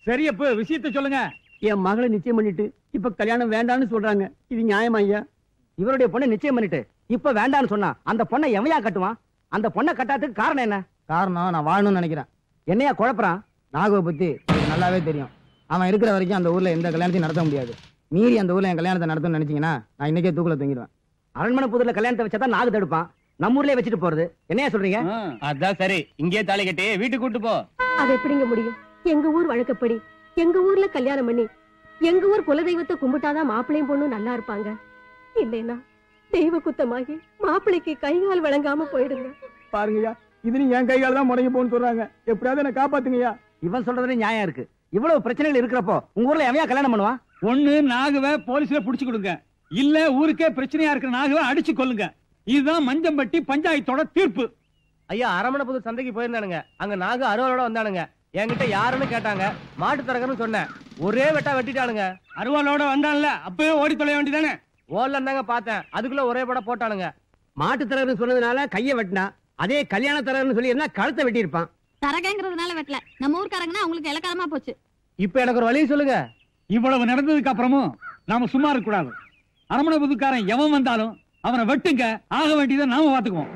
பெரியப்பு விஷயத்த சொல்லுங்க என் மகளை நிச்சயம் பண்ணிட்டு இப்ப கல்யாணம் வேண்டாம்னு சொல்றாங்க இது நியாயமா ஐயா இவருடைய பொண்ணை நிச்சயம் பண்ணிட்டு இப்ப வேண்டாம்னு சொன்னா அந்த பொண்ணை எவையா கட்டுவான் அந்த பொண்ணை கட்டாததுக்கு காரணம் என்ன காரணம் நான் வாழணும்னு நினைக்கிறேன் என்னையா குழப்பறான் நாகவை பத்தி எனக்கு நல்லாவே தெரியும் அவன் இருக்கிற வரைக்கும் அந்த ஊர்ல எந்த கல்யாணத்தையும் நடத்த முடியாது மீறி அந்த ஊர்ல என் கல்யாணத்தை நடத்தணும்னு நினைச்சீங்கன்னா நான் இன்னைக்கே தூக்குல தூங்கிடுவேன் அரண்மனை புதுல கல்யாணத்தை வச்சா நாகு தடுப்பான் நம்ம ஊர்லயே வச்சுட்டு போறது என்னையா சொல்றீங்க அதான் சரி இங்கே தாலி கட்டி வீட்டுக்கு கூட்டு போ அது எப்படிங்க முடியும் எங்க ஊர் வழக்கப்படி எங்க ஊர்ல கல்யாணம் பண்ணி எங்க ஊர் குலதெய்வத்தை கும்பிட்டாதான் மாப்பிள்ளையும் பொண்ணும் நல்லா இருப்பாங்க இல்லைன்னா தெய்வ குத்தமாகி மாப்பிள்ளைக்கு கை கால் வழங்காம போயிடுங்க பாருங்கய்யா இது நீ என் கையால தான் முடங்கி போன்னு சொல்றாங்க எப்படியாவது என்ன காப்பாத்துங்கய்யா இவன் சொல்றதுல நியாயம் இருக்கு இவ்வளவு பிரச்சனைகள் இருக்கிறப்போ உங்க ஊர்ல எவையா கல்யாணம் பண்ணுவான் ஒண்ணு நாகுவ போலீஸ்ல புடிச்சு கொடுங்க இல்ல ஊருக்கே பிரச்சனையா இருக்கிற நாகுவ அடிச்சு கொல்லுங்க இதுதான் மஞ்சம்பட்டி பஞ்சாயத்தோட தீர்ப்பு ஐயா அரமணை புது சந்தைக்கு போயிருந்தானுங்க அங்க நாகு அறுவலோட வந்தானுங்க என்கிட்ட யாருன்னு கேட்டாங்க மாட்டு தரகன்னு சொன்னேன் ஒரே வெட்டா வெட்டிட்டானுங்க அருவாளோட வந்தான்ல அப்பவே ஓடி தொலைய வேண்டியதானே ஓல்ல இருந்தாங்க பார்த்தேன் அதுக்குள்ள ஒரே படம் போட்டானுங்க மாட்டுத்தரகர்னு சொன்னதுனால கைய வெட்டினா அதே கல்யாண தரகர்னு சொல்லி இருந்தா கழுத்தை வெட்டி இருப்பான் தரகங்கிறதுனால வெட்டல நம்ம ஊர்க்காரங்கன்னா அவங்களுக்கு இலக்காரமா போச்சு இப்ப எனக்கு ஒரு வழி சொல்லுங்க இவ்வளவு நடந்ததுக்கு அப்புறமும் நாம சும்மா இருக்க கூடாது அரமணை புதுக்காரன் எவன் வந்தாலும் அவனை வெட்டுங்க ஆக வேண்டியதை நாம பாத்துக்குவோம்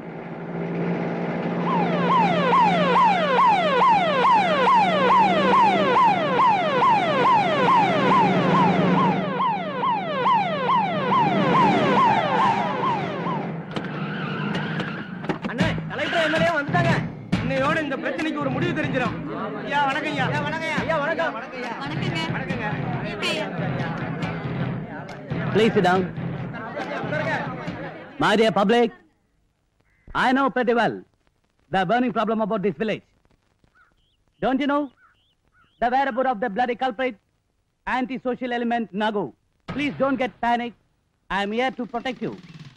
அண்ணே கலெக்டர் எம்எல்ஏ வந்துட்டாங்க இன்னையோட இந்த பிரச்சனைக்கு ஒரு முடிவு தெரிஞ்சிடும் ஐயா வணக்கம் ஐயா வணக்கம் ஐயா வணக்கம் வணக்கங்க ஐயா. Please sit down. My dear public, I know pretty well the burning problem about this village. Don't you know the whereabouts of the bloody culprit, anti-social element Nagu? Please don't get panic. I am here to protect you.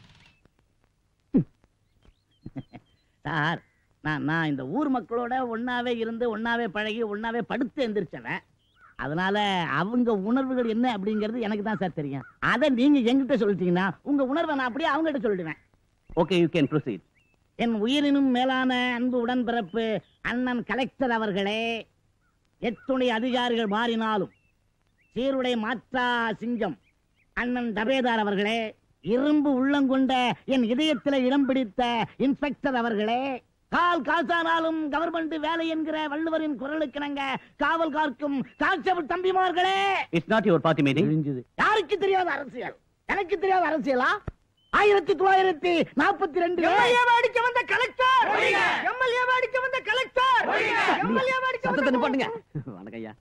Sir நான் நான் இந்த ஊர் மக்களோட ஒண்ணாவே இருந்து ஒண்ணாவே பழகி ஒண்ணாவே படுத்து எந்திரிச்சவன் அதனால அவங்க உணர்வுகள் என்ன அப்படிங்கிறது எனக்கு தான் சார் தெரியும் அதை நீங்க என்கிட்ட சொல்லிட்டீங்கன்னா உங்க உணர்வை நான் அப்படியே அவங்ககிட்ட சொல்லிடுவேன் Okay, you can proceed. என் உயிரினும் மேலான அன்பு உடன்பிறப்பு அண்ணன் கலெக்டர் அவர்களே எத்துணை அதிகாரிகள் மாறினாலும் சீருடை மாற்றா சிங்கம் அண்ணன் டபேதார் அவர்களே இரும்பு உள்ளங்கொண்ட என் இதயத்தில் இடம் பிடித்த இன்ஸ்பெக்டர் அவர்களே கால் காசானாலும் கவர்மெண்ட் வேலை என்கிற வள்ளுவரின் குரலுக்கிணங்க காவல் காக்கும் கான்ஸ்டபிள் தம்பிமார்களே It's not your party meeting. யாருக்கு தெரியாத அரசியல் எனக்கு தெரியாத அரசியலா ஆயிரத்தி தொள்ளாயிரத்தி நாற்பத்தி ரெண்டு அடிக்க வந்த கலெக்டர் எம்எல்ஏ அடிக்க வந்த கலெக்டர் எம்எல்ஏ அடிக்க சத்தத்தை நிப்பாட்டுங்க வணக்கம் ஐயா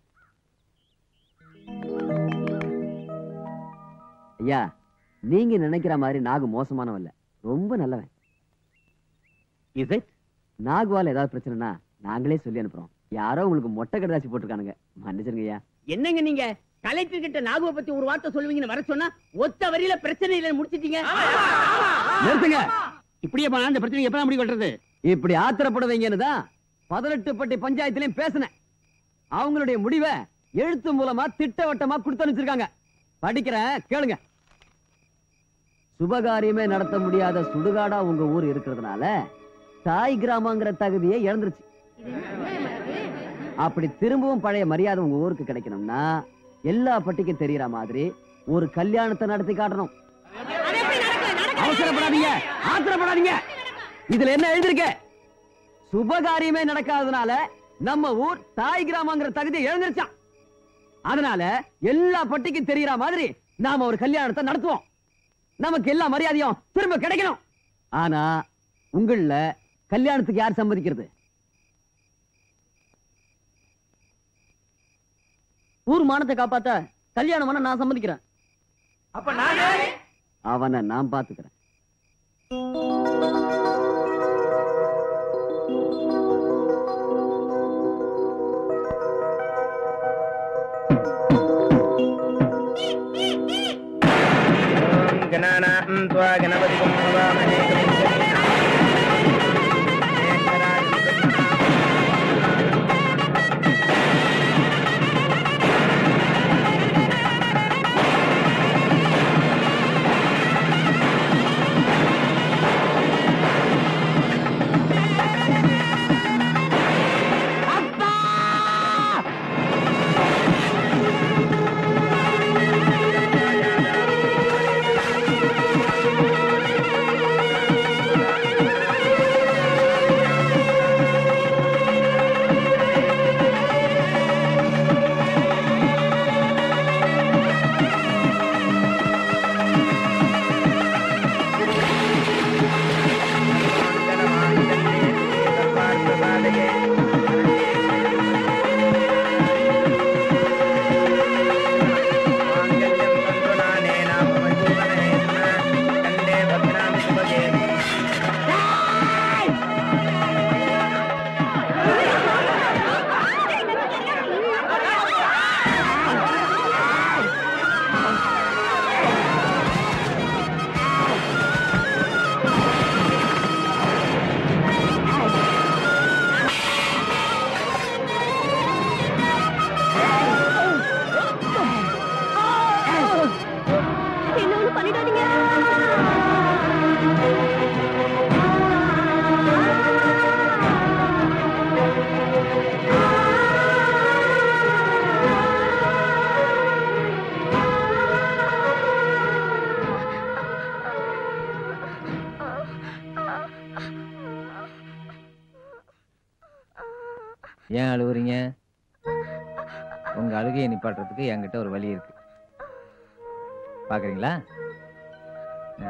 ஐயா நீங்க நினைக்கிற மாதிரி நாகு மோசமானவன் இல்ல ரொம்ப நல்லவன் இஸ் இட் நாகுவால ஏதாவது பிரச்சனைனா நாங்களே சொல்லி அனுப்புறோம் யாரோ உங்களுக்கு மொட்டை கடைதாசி போட்டிருக்கானுங்க மன்னிச்சிருங்க ஐயா என்னங்க நீங்க கலெக்டர் கிட்ட நாகுவை பத்தி ஒரு வார்த்தை சொல்லுவீங்கன்னு வர சொன்னா ஒத்த வரியில பிரச்சனை இல்லைன்னு முடிச்சிட்டீங்க நிறுத்துங்க இப்படியே போனா இந்த பிரச்சனை எப்ப முடி கொட்டுறது இப்படி ஆத்திரப்பட வைங்கன்னு தான் பதினெட்டு பட்டி பஞ்சாயத்திலையும் பேசினேன் அவங்களுடைய முடிவை எழுத்து மூலமா திட்டவட்டமா கொடுத்து அனுப்பிச்சிருக்காங்க படிக்கிறேன் கேளுங்க சுபகாரியமே நடத்த முடியாத சுடுகாடா உங்க ஊர் இருக்கிறதுனால தாய் கிராமங்கிற தகுதியை இழந்துருச்சு அப்படி திரும்பவும் பழைய மரியாதை உங்க ஊருக்கு கிடைக்கணும்னா எல்லா பட்டிக்கும் தெரியற மாதிரி ஒரு கல்யாணத்தை நடத்தி காட்டணும் அவசரப்படாதீங்க ஆத்திரப்படாதீங்க இதுல என்ன எழுதிருக்கு சுபகாரியமே நடக்காததுனால நம்ம ஊர் தாய் கிராமங்கிற தகுதியை இழந்துருச்சான் அதனால எல்லா பட்டிக்கும் தெரியற மாதிரி நாம ஒரு கல்யாணத்தை நடத்துவோம் நமக்கு எல்லா மரியாதையும் திரும்ப கிடைக்கணும் ஆனா உங்கள கல்யாணத்துக்கு யார் சம்மதிக்கிறது ஊர் மானத்தை காப்பாத்த கல்யாணம் பண்ண நான் சம்மதிக்கிறேன் அப்ப நானே அவனை நான் பாத்துக்கிறேன் गणानां त्वा गणपतिं भवामहे ஏன் அழுவுறீங்க உங்க அழுகையை நிப்பாட்டுறதுக்கு என்கிட்ட ஒரு வழி இருக்கு பாக்குறீங்களா ஆ.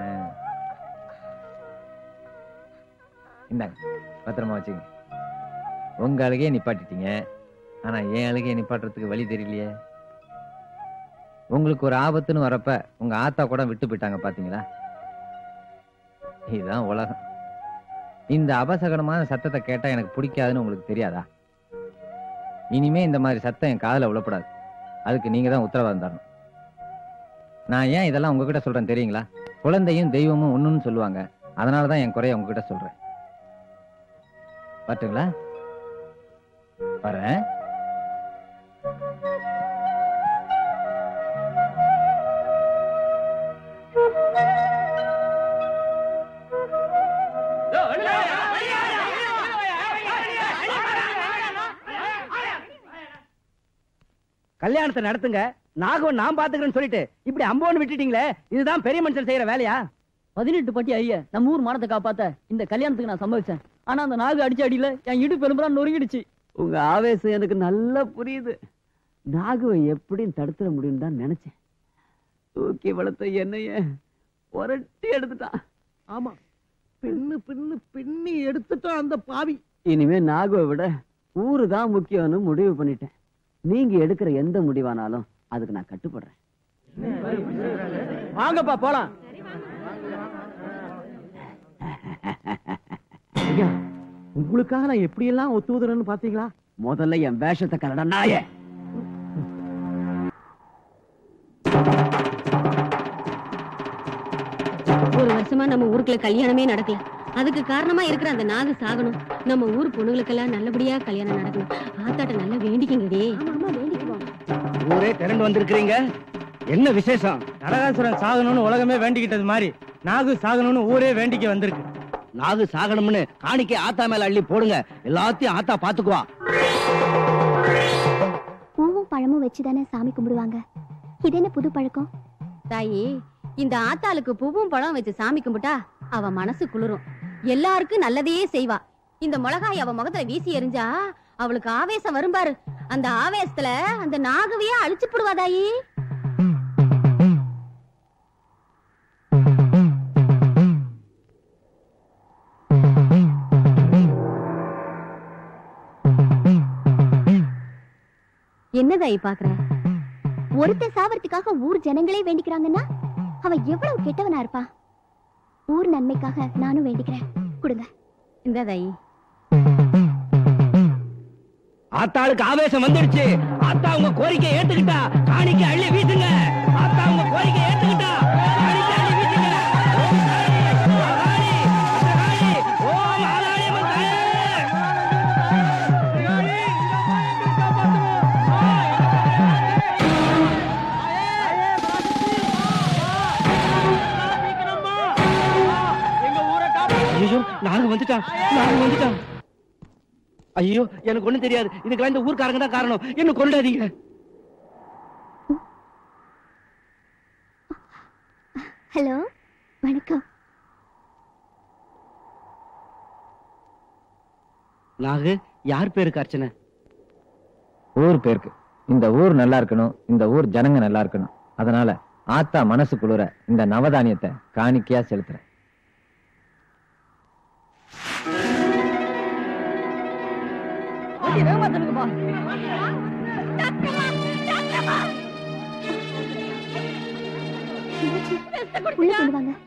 இந்தாங்க பத்திரமா வச்சுங்க உங்க அழுகையை நிப்பாட்டிட்டீங்க ஆனா என் அழுகையை நிப்பாட்டுறதுக்கு வழி தெரியலையே உங்களுக்கு ஒரு ஆபத்துன்னு வரப்ப உங்க ஆத்தா கூட விட்டு போயிட்டாங்க பாத்தீங்களா இதுதான் உலகம் இந்த அபசகனமான சத்தத்தை கேட்டா எனக்கு பிடிக்காதுன்னு உங்களுக்கு தெரியாதா இனிமே இந்த மாதிரி சத்தம் என் காதுல விழப்படாது அதுக்கு நீங்க தான் உத்தரவாதம் தரணும் நான் ஏன் இதெல்லாம் உங்ககிட்ட சொல்றேன் தெரியுங்களா குழந்தையும் தெய்வமும் ஒண்ணுன்னு சொல்லுவாங்க அதனால தான் என் குறைய உங்ககிட்ட சொல்றேன் வரட்டுங்களா வரேன் கல்யாணத்தை நடத்துங்க நாகம் நான் பாத்துக்கிறேன்னு சொல்லிட்டு இப்படி அம்போன்னு விட்டுட்டீங்களே இதுதான் பெரிய மனுஷன் செய்யற வேலையா பதினெட்டு பட்டி ஐயா நம்ம ஊர் மானத்தை காப்பாத்த இந்த கல்யாணத்துக்கு நான் சம்பவிச்சேன் ஆனா அந்த நாகு அடிச்ச அடியில என் இடுப்பு எலும்புலாம் நொறுங்கிடுச்சு உங்க ஆவேசம் எனக்கு நல்லா புரியுது நாகுவை எப்படியும் தடுத்துட முடியும் தான் நினைச்சேன் தூக்கி வளர்த்த என்னைய புரட்டி எடுத்துட்டான் ஆமா பின்னு பின்னு பின்னி எடுத்துட்டோம் அந்த பாவி இனிமே நாகுவை விட ஊரு தான் முக்கியம்னு முடிவு பண்ணிட்டேன் நீங்க எடுக்கிற எந்த முடிவானாலும் அதுக்கு நான் கட்டுப்படுறேன் வாங்கப்பா போலாம் ஐயா உங்களுக்காக நான் எப்படி எல்லாம் ஒத்துவதுறேன்னு பாத்தீங்களா முதல்ல என் வேஷத்தை கலடா நாயே ஒரு வருஷமா நம்ம ஊருக்குள்ள கல்யாணமே நடக்கல அதுக்கு காரணமா இருக்கிற அந்த நாகு சாகணும் நம்ம ஊர் பொண்ணுங்களுக்கெல்லாம் நல்லபடியா கல்யாணம் நடக்கணும் ஆத்தாட்ட நல்லா வேண்டிக்கங்கடி ஆமா வேண்டிக்குவோம் ஊரே திரண்டு வந்திருக்கிறீங்க என்ன விசேஷம் நரகாசுரன் சாகணும்னு உலகமே வேண்டிக்கிட்டது மாதிரி நாகு சாகணும்னு ஊரே வேண்டிக்க வந்திருக்கு நாகு சாகணும்னு காணிக்கை ஆத்தா மேல அள்ளி போடுங்க எல்லாத்தையும் ஆத்தா பாத்துக்குவா பூவும் பழமும் வச்சுதானே சாமி கும்பிடுவாங்க இது என்ன புது பழக்கம் தாயி இந்த ஆத்தாளுக்கு பூவும் பழம் வச்சு சாமி கும்பிட்டா அவ மனசு குளிரும் எல்லாருக்கும் நல்லதையே செய்வா இந்த மிளகாய் அவ முகத்துல வீசி எறிஞ்சா அவளுக்கு ஆவேசம் வரும் பாரு அந்த ஆவேசத்துல அந்த நாகவையே அழிச்சு போடுவா தாயி என்ன தாயி பாக்குற ஒருத்த சாவறதுக்காக ஊர் ஜனங்களே வேண்டிக்கிறாங்கன்னா அவன் எவ்வளவு கெட்டவனா இருப்பா ஊர் நன்மைக்காக நானும் வேண்டிக்கிறேன் கொடுங்க இந்த தாயி ஆத்தாளுக்கு ஆவேசம் வந்துடுச்சு ஆத்தா உங்க கோரிக்கை ஏத்துக்கிட்டா காணிக்கை அள்ளி வீசுங்க ஆத்தா உங்க கோரிக்கை ஏத்துக்கிட்டா காணிக்கை அள்ளி வீசுங்க ஓம் காளி, மகாளி, மகாளி, ஓம் ஆளாளி அம்மன் தாயே. ஐயோ நாங்க வந்துட்டான் நாங்க வந்துட்டான் ஐயோ எனக்கு ஒண்ணும் தெரியாது இதுக்கெல்லாம் இந்த ஊர்க்காரங்க தான் காரணம் என்ன கொண்டாதீங்க ஹலோ வணக்கம் நாகு யார் பேருக்கு அர்ச்சனை ஊர் பேருக்கு இந்த ஊர் நல்லா இருக்கணும் இந்த ஊர் ஜனங்க நல்லா இருக்கணும் அதனால ஆத்தா மனசு குளிர இந்த நவதானியத்தை காணிக்கையா செலுத்துறேன் வேகமா தள்ளுங்கப்பா உள்ள கொண்டு வாங்க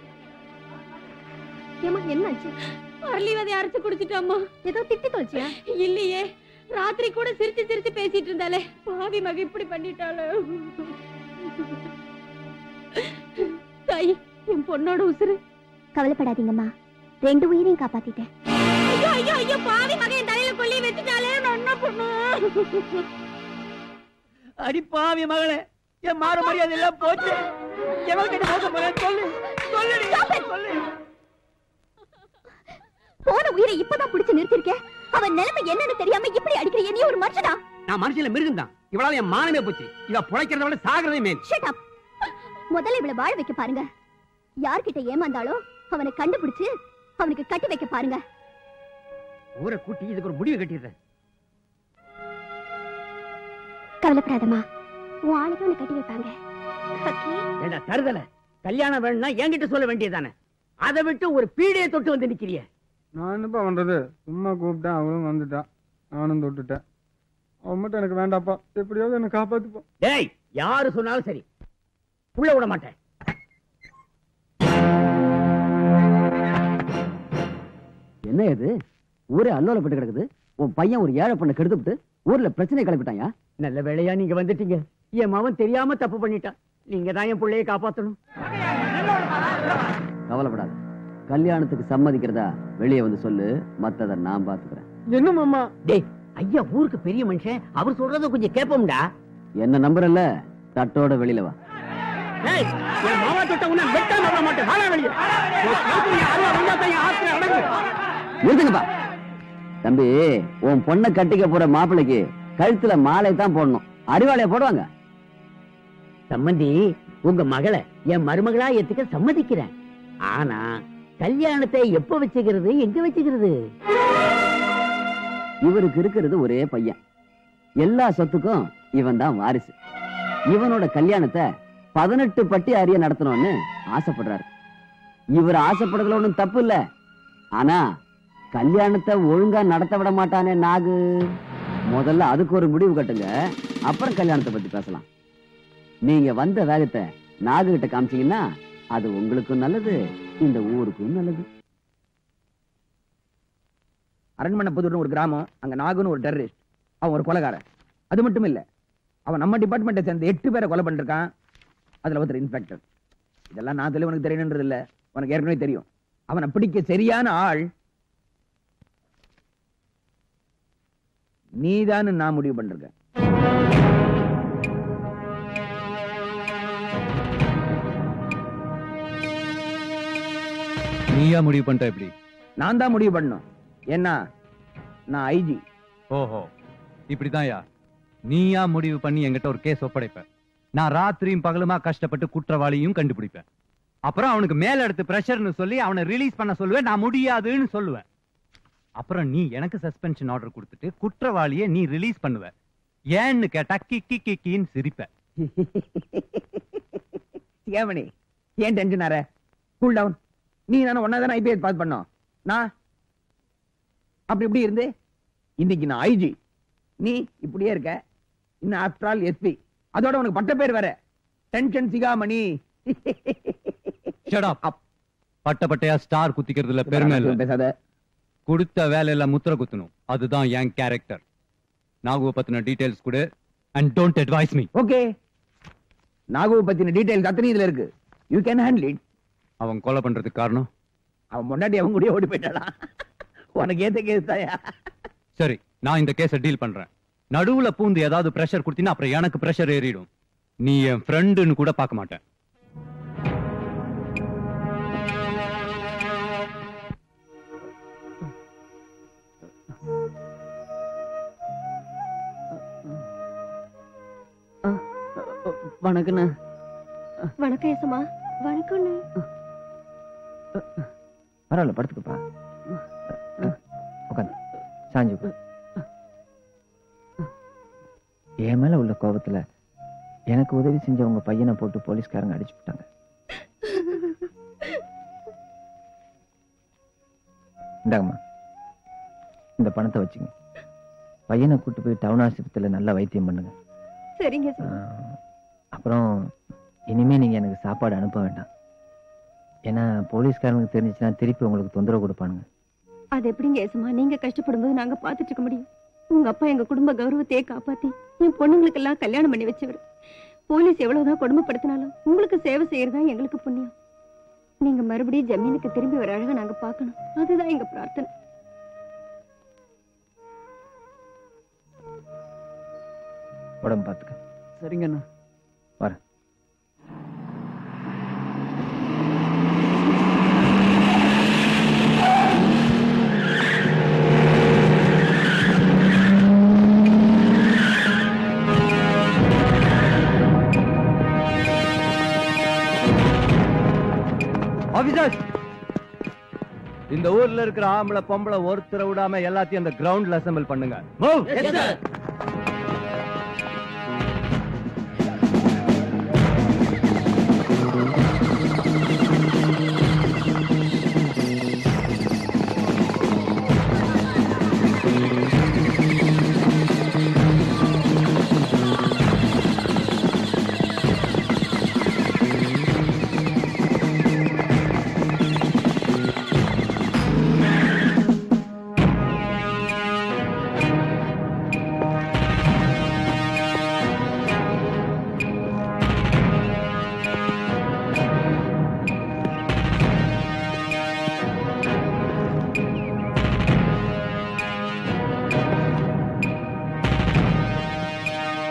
ஏமா என்னாச்சு அரளி விதை அரைச்சு குடிச்சிட்டாமா ஏதோ திட்டி தொலைச்சியா இல்லையே ராத்திரி கூட சிரிச்சு சிரிச்சு பேசிட்டு இருந்தாலே பாவி மக இப்படி பண்ணிட்டாளே தாய் என் பொண்ணோட உசுரு கவலைப்படாதீங்கம்மா ரெண்டு உயிரையும் காப்பாத்திட்டேன் ஐயோ ஐயோ ஐயோ பாவி மக என் தலையில கொல்லி வச்சுட்டாலே நான் என்ன பண்ணும் அடி பாவி மகளே என் மாற மரியாதை எல்லாம் போச்சு எவன் கிட்ட போக போறேன் சொல்லு சொல்லுடி சொல்லு போன உயிரை இப்பதான் புடிச்சு நிறுத்திருக்கேன் அவன் நிலைமை என்னன்னு தெரியாம இப்படி அடிக்கிற நீ ஒரு மனுஷனா நான் மனுஷில மிருகம் தான் இவளால என் மானமே போச்சு இவ புழைக்கிறத விட சாகிறதே மேல் ஷட் அப் முதல்ல இவளை வாழ வைக்க பாருங்க யார்கிட்ட ஏமாந்தாலும் அவனை கண்டுபிடிச்சு அவனுக்கு கட்டி வைக்க பாருங்க ஊரை கூட்டி இதுக்கு ஒரு முடிவு கட்டிடுறேன் கவலைப்படாதம்மா உன் ஆளுக்கு உன்னை கட்டி வைப்பாங்க ஓகே ஏண்டா தருதல கல்யாணம் வேணும்னா என்கிட்ட சொல்ல வேண்டியதானே அதை விட்டு ஒரு பீடையை தொட்டு வந்து நிக்கிறிய நான் என்னப்பா பண்றது சும்மா கூப்பிட்டேன் அவளும் வந்துட்டா நானும் தொட்டுட்டேன் அவன் மட்டும் எனக்கு வேண்டாப்பா எப்படியாவது என்னை காப்பாத்துப்பா டேய் யாரு சொன்னாலும் சரி உள்ள விட மாட்டேன் என்ன இது ஊரே அல்லோலப்பட்டு கிடக்குது உன் பையன் ஒரு ஏழை பொண்ணை கெடுத்துட்டு ஊர்ல பிரச்சனை கிளப்பிட்டாயா நல்ல வேளையா நீங்க வந்துட்டீங்க என் மவன் தெரியாம தப்பு பண்ணிட்டான் நீங்க தான் என் பிள்ளைய காப்பாத்தணும் கவலைப்படாத கல்யாணத்துக்கு சம்மதிக்கிறதா வெளியே வந்து சொல்லு மத்தத நான் பாத்துக்கிறேன் என்ன மாமா டேய் ஐயா ஊருக்கு பெரிய மனுஷன் அவர் சொல்றத கொஞ்சம் கேட்போம்டா என்ன நம்புறல்ல தட்டோட வெளியில வா டேய் என் மாமா தொட்ட உன்னை வெட்டாம விட மாட்டேன் வாடா வெளியே உன் கழுத்துல என் அருவா வந்தா தான் என் ஆத்திரம் அடங்கும். நிறுத்துங்கப்பா தம்பி உன் பொண்ணை கட்டிக்க போற மாப்பிள்ளைக்கு கழுத்துல மாலை தான் போடணும் அறிவாளைய போடுவாங்க சம்மந்தி உங்க மகளை என் மருமகளா ஏத்துக்க சம்மதிக்கிறேன் ஆனா கல்யாணத்தை எப்ப வச்சுக்கிறது எங்க வச்சுக்கிறது இவருக்கு இருக்கிறது ஒரே பையன் எல்லா சொத்துக்கும் இவன் தான் வாரிசு இவனோட கல்யாணத்தை பதினெட்டு பட்டி அறிய நடத்தணும்னு ஆசைப்படுறாரு இவர் ஆசைப்படுறதுல ஒண்ணும் தப்பு இல்ல ஆனா கல்யாணத்தை ஒழுங்கா நடத்த விட மாட்டானே நாகு முதல்ல அதுக்கு ஒரு முடிவு கட்டுங்க அப்புறம் கல்யாணத்தை பத்தி பேசலாம் நீங்க வந்த வேகத்தை நாகு கிட்ட காமிச்சீங்கன்னா அது உங்களுக்கும் நல்லது இந்த ஊருக்கும் நல்லது அரண்மனை புதூர்னு ஒரு கிராமம் அங்க நாகுன்னு ஒரு டெரரிஸ்ட் அவன் ஒரு கொலைகாரன் அது மட்டும் இல்ல அவன் நம்ம டிபார்ட்மெண்ட்டை சேர்ந்த எட்டு பேரை கொலை பண்ணிருக்கான் அதுல ஒருத்தர் இன்ஸ்பெக்டர் இதெல்லாம் நான் தெளிவு உனக்கு தெரியணுன்றது இல்ல உனக்கு ஏற்கனவே தெரியும் அவனை பிடிக்க சரியான ஆள் நீதான்னு நான் முடிவு பண்ணிருக்கேன் நீயா முடிவு பண்ணிட்ட எப்படி நான் தான் முடிவு பண்ணணும் ஏன்னா நான் ஐஜி ஓஹோ இப்படிதான்யா நீயா முடிவு பண்ணி என்கிட்ட ஒரு கேஸ் ஒப்படைப்ப நான் ராத்திரியும் பகலுமா கஷ்டப்பட்டு குற்றவாளியும் கண்டுபிடிப்பேன் அப்புறம் அவனுக்கு மேல எடுத்து பிரஷர்னு சொல்லி அவனை ரிலீஸ் பண்ண சொல்லுவேன் நான் முடியாதுன்னு சொல்லுவேன் அப்புறம் நீ எனக்கு சஸ்பென்ஷன் ஆர்டர் கொடுத்துட்டு குற்றவாளியை நீ ரிலீஸ் பண்ணுவ ஏன்னு கேட்டா கிக்கி கிக்கின்னு சிரிப்ப ஏமணி ஏன் டென்ஷன் ஆற கூல் டவுன் நீ தானே ஒன்னா தானே ஐபிஎஸ் பாஸ் பண்ணோம் நான் அப்படி இப்படி இருந்து இன்னைக்கு நான் ஐஜி நீ இப்படியே இருக்க இன்னும் ஆஃப்டர் ஆல் எஸ்பி அதோட உனக்கு பட்ட பேர் வேற டென்ஷன் சிகாமணி Shut up. பட்ட பட்டையா ஸ்டார் குத்திக்கிறதுல பெருமை இல்ல பேசாத கொடுத்த வேலையில முத்திர குத்தணும் அதுதான் என் கேரக்டர் நாகுவ பத்தின டீடைல்ஸ் கொடு and don't advise me okay நாகுவை பத்தின டீடைல்ஸ் அத்தனை இதுல இருக்கு யூ கேன் ஹேண்டில் இட் அவன் கொலை பண்றதுக்கு காரணம் அவன் முன்னாடி அவன் கூடயே ஓடி போயிட்டாளா உனக்கு ஏத்த கேஸ் தாயா சரி நான் இந்த கேஸ டீல் பண்றேன் நடுவுல பூந்து ஏதாவது பிரஷர் கொடுத்தீங்கன்னா அப்புறம் எனக்கு பிரஷர் ஏறிடும் நீ என் ஃப்ரெண்டுன்னு கூட பார்க்க மாட்டேன் வணக்கண்ணா வணக்கம் ஏசமா வணக்கம் பரவாயில்ல படுத்துக்கப்பா உட்காந்து சாஞ்சு உட்காரு. என் மேல உள்ள கோபத்துல எனக்கு உதவி செஞ்ச உங்க பையனை போட்டு போலீஸ்காரங்க அடிச்சு விட்டாங்க இந்தாங்கம்மா இந்த பணத்தை வச்சுங்க பையனை கூட்டு போய் டவுன் ஆஸ்பத்திரியில நல்லா வைத்தியம் பண்ணுங்க சரிங்க ஆஹ், அப்புறம் இனிமே நீங்க எனக்கு சாப்பாடு அனுப்ப வேண்டாம் ஏன்னா போலீஸ்காரனுக்கு தெரிஞ்சுச்சுன்னா திருப்பி உங்களுக்கு தொந்தரவு கொடுப்பானுங்க அது எப்படிங்க ஏசமா நீங்க கஷ்டப்படும்போது நாங்க பாத்துட்டு இருக்க முடியும் உங்க அப்பா எங்க குடும்ப கௌரவத்தையே காப்பாத்தி என் பொண்ணுங்களுக்கு எல்லாம் கல்யாணம் பண்ணி வச்சவர் போலீஸ் எவ்வளவுதான் கொடுமைப்படுத்தினாலும் உங்களுக்கு சேவை செய்யறதா எங்களுக்கு புண்ணியம் நீங்க மறுபடியும் ஜமீனுக்கு திரும்பி வர அழகா நாங்க பார்க்கணும் அதுதான் எங்க பிரார்த்தனை உடம்பு பார்த்துக்க சரிங்கண்ணா வரேன் ஆபீசர் இந்த ஊர்ல இருக்கிற ஆம்பளை பொம்பளை ஒருத்தரை விடாம எல்லாத்தையும் அந்த கிரவுண்ட்ல அசெம்பிள் பண்ணுங்க Move.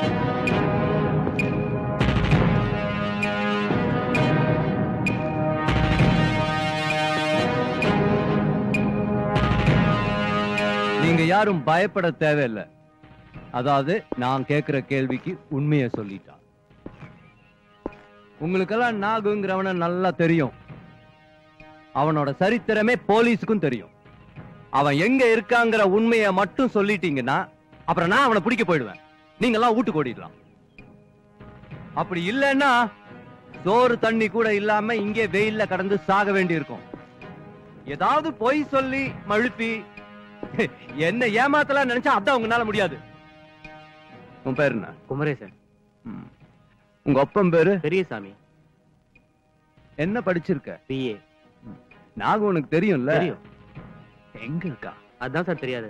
நீங்க யாரும் பயப்பட தேவையில்லை அதாவது நான் கேக்குற கேள்விக்கு உண்மையை சொல்லிட்டான் உங்களுக்கெல்லாம் நாகுங்கிறவன நல்லா தெரியும் அவனோட சரித்திரமே போலீஸுக்கும் தெரியும் அவன் எங்க இருக்காங்கிற உண்மையை மட்டும் சொல்லிட்டீங்கன்னா அப்புறம் நான் அவனை பிடிக்க போயிடுவேன் நீங்க எல்லாம் வீட்டுக்கு ஓடிடலாம் அப்படி இல்லைன்னா சோறு தண்ணி கூட இல்லாம இங்கே வெயில்ல கடந்து சாக வேண்டி இருக்கும் ஏதாவது பொய் சொல்லி மழுப்பி என்ன ஏமாத்தலாம் நினைச்சா அதான் உங்களால முடியாது உன் பேர் என்ன குமரேசன் ம். உங்க அப்பன் பேரு பெரியசாமி என்ன படிச்சிருக்க பிஏ நாகம் உனக்கு தெரியும்ல தெரியும் எங்க இருக்கா அதான் சார் தெரியாது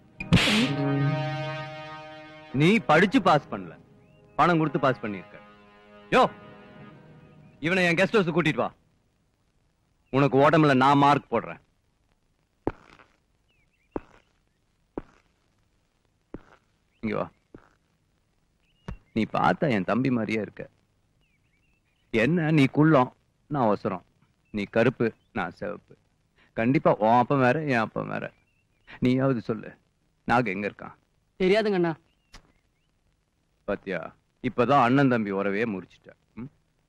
நீ படிச்சு பாஸ் பண்ணல பணம் கொடுத்து பாஸ் பண்ணிருக்க யோ இவனை என் கெஸ்ட் ஹவுஸ் கூட்டிட்டு வா உனக்கு உடம்புல நான் மார்க் போடுறேன் இங்க வா நீ பார்த்தா என் தம்பி மாதிரியே இருக்க என்ன நீ குள்ளம் நான் அவசரம் நீ கருப்பு நான் சிவப்பு கண்டிப்பா உன் அப்பன் வேற என் அப்பன் வேற நீயாவது சொல்லு நாக எங்க இருக்கான் தெரியாதுங்க அண்ணா பாத்தியா இப்பதான் அண்ணன் தம்பி உறவே முறிச்சிட்ட ம்?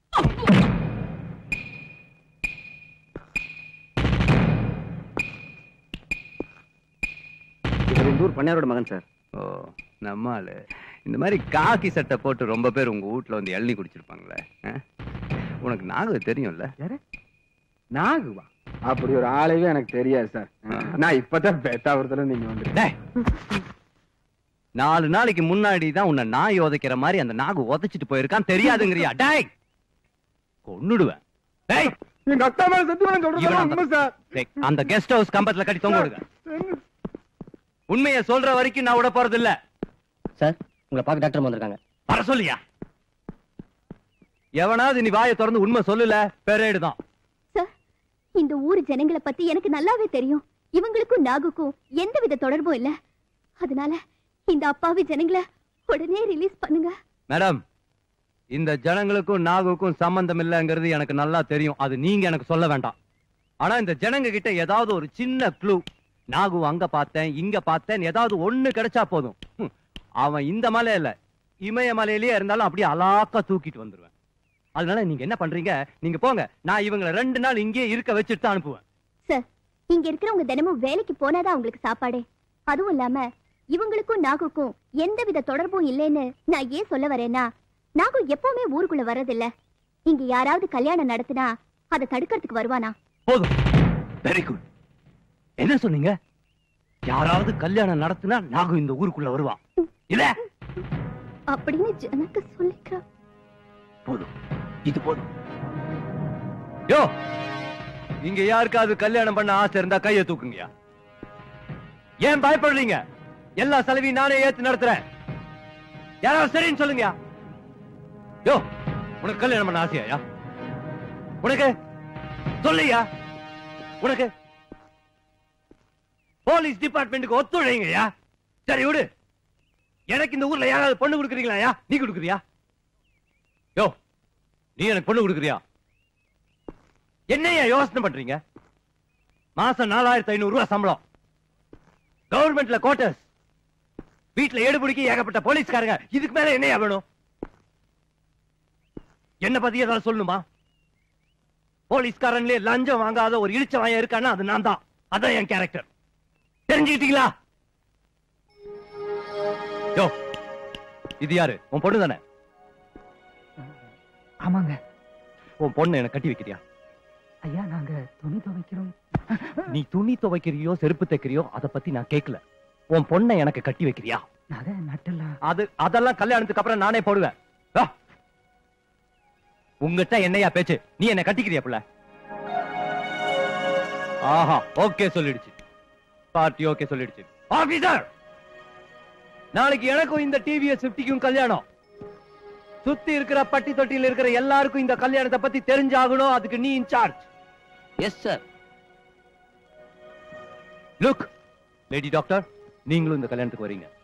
இவர் இந்த ஊர் பண்ணையாரோட மகன் சார் ஓ நம்ம ஆளு இந்த மாதிரி காக்கி சட்டை போட்டு ரொம்ப பேர் உங்க வீட்ல வந்து இளநீ குடிச்சிருப்பாங்களே ஆ? உனக்கு நாக தெரியும்ல நாகுவா அப்படி ஒரு ஆளையே எனக்கு தெரியாது சார் நான் இப்பதான் பெத்தாவரத்துல நீங்க வந்து டேய். நாலு நாளைக்கு முன்னாடி தான் உன்னை நாய் உதைக்கிற மாதிரி அந்த நாகு உதைச்சிட்டு போயிருக்கான் தெரியாதுங்கறியா டேய் கொன்னுடுவேன் டேய் எங்க அக்கா மேல சத்தியமா இவன் சொல்றேன் அந்த- உண்மை சார் டேய், அந்த கெஸ்ட் ஹவுஸ் கம்பத்துல கட்டி தொங்க விடுங்க உண்மையை சொல்ற வரைக்கும் நான் விட போறது இல்ல சார் உங்களை பார்க்க டாக்டர் வந்திருக்காங்க வர சொல்லியா எவனாவது நீ வாயை திறந்து உண்மை சொல்லல பெரேடு தான் சார் இந்த ஊர் ஜனங்களை பத்தி எனக்கு நல்லாவே தெரியும் இவங்களுக்கும் நாகுக்கும் எந்தவித தொடர்பும் இல்ல அதனால இந்த அப்பாவி ஜனங்களை உடனே ரிலீஸ் பண்ணுங்க மேடம் இந்த ஜனங்களுக்கும் நாகுக்கும் சம்பந்தம் இல்லைங்கிறது எனக்கு நல்லா தெரியும் அது நீங்க எனக்கு சொல்ல வேண்டாம் ஆனா இந்த ஜனங்க கிட்ட ஏதாவது ஒரு சின்ன க்ளூ நாகு அங்க பார்த்தேன் இங்க பார்த்தேன் ஏதாவது ஒண்ணு கிடைச்சா போதும் ஹம், அவன் இந்த மலை இல்ல இமய மலையிலேயே இருந்தாலும் அப்படியே அலாக்கா தூக்கிட்டு வந்துருவேன் அதனால நீங்க என்ன பண்றீங்க நீங்க போங்க நான் இவங்களை ரெண்டு நாள் இங்கேயே இருக்க வச்சுட்டு தான் அனுப்புவேன் சார் இங்க இருக்கிறவங்க தினமும் வேலைக்கு போனாதான் அவங்களுக்கு சாப்பாடே அதுவும் இல்லாம இவங்களுக்கும் நாகுக்கும் எந்தவித தொடர்பும் இல்லைன்னு நான் ஏன் சொல்ல வரேன்னா நாகு எப்பவுமே ஊருக்குள்ள வர்றதில்ல இங்க யாராவது கல்யாணம் நடத்தினா அதை தடுக்கிறதுக்கு வருவானா போதும் வெரி குட் என்ன சொன்னீங்க யாராவது கல்யாணம் நடத்தினா நாகு இந்த ஊருக்குள்ள வருவான் இல்ல அப்படின்னு ஜனங்க சொல்லிக்கிறா போதும் இது போதும் யோ இங்க யாருக்காவது கல்யாணம் பண்ண ஆசை இருந்தா கைய தூக்குங்கயா ஏன் பயப்படுறீங்க எல்லா செலவையும் நானே ஏத்து நடத்துறேன் யாராவது சரின்னு சொல்லுங்கயா யோ உனக்கு கல்யாணம் பண்ண ஆசையாயா உனக்கு சொல்லுயா உனக்கு போலீஸ் டிபார்ட்மெண்ட்டுக்கு ஒத்துழைங்கய்யா சரி விடு எனக்கு இந்த ஊர்ல யாராவது பொண்ணு கொடுக்குறீங்களா நீ கொடுக்குறியா யோ நீ எனக்கு பொண்ணு கொடுக்குறியா என்னையா யோசனை பண்றீங்க மாசம் நாலாயிரத்தி ஐநூறு ரூபாய் சம்பளம் கவர்மெண்ட்ல கோட்டர்ஸ் வீட்டுல எடுபிடிக்க ஏகப்பட்ட போலீஸ்காரங்க இதுக்கு மேல என்னையா வேணும் என்ன பத்தி ஏதாவது சொல்லணுமா போலீஸ்காரன்லயே லஞ்சம் வாங்காத ஒரு இழிச்ச வாயம் இருக்கான்னா அது நான் தான் அதான் என் கேரக்டர் தெரிஞ்சுக்கிட்டீங்களா யோ இது யாரு உன் பொண்ணு தானே ஆமாங்க உன் பொண்ணு எனக்கு கட்டி வைக்கிறியா ஐயா நாங்க துணி துவைக்கிறோம் நீ துணி துவைக்கிறியோ செருப்பு தைக்கிறியோ அத பத்தி நான் கேட்கல உன் பொண்ணை எனக்கு கட்டி வைக்கிறியா நகை நட்டல அது அதெல்லாம் கல்யாணத்துக்கு அப்புறம் நானே போடுவேன் வா. உங்ககிட்ட என்னையா பேச்சு நீ என்ன கட்டிக்கிறியா புள்ள ஆஹா ஓகே சொல்லிடுச்சு பார்ட்டி ஓகே சொல்லிடுச்சு ஆபீசர் நாளைக்கு எனக்கும் இந்த டிவிஎஸ் பிப்டிக்கும் கல்யாணம் சுத்தி இருக்கிற பட்டி தொட்டியில் இருக்கிற எல்லாருக்கும் இந்த கல்யாணத்தை பத்தி தெரிஞ்சாகணும் அதுக்கு நீ incharge yes sir look lady doctor நீங்களும் இந்த கல்யாணத்துக்கு வரீங்க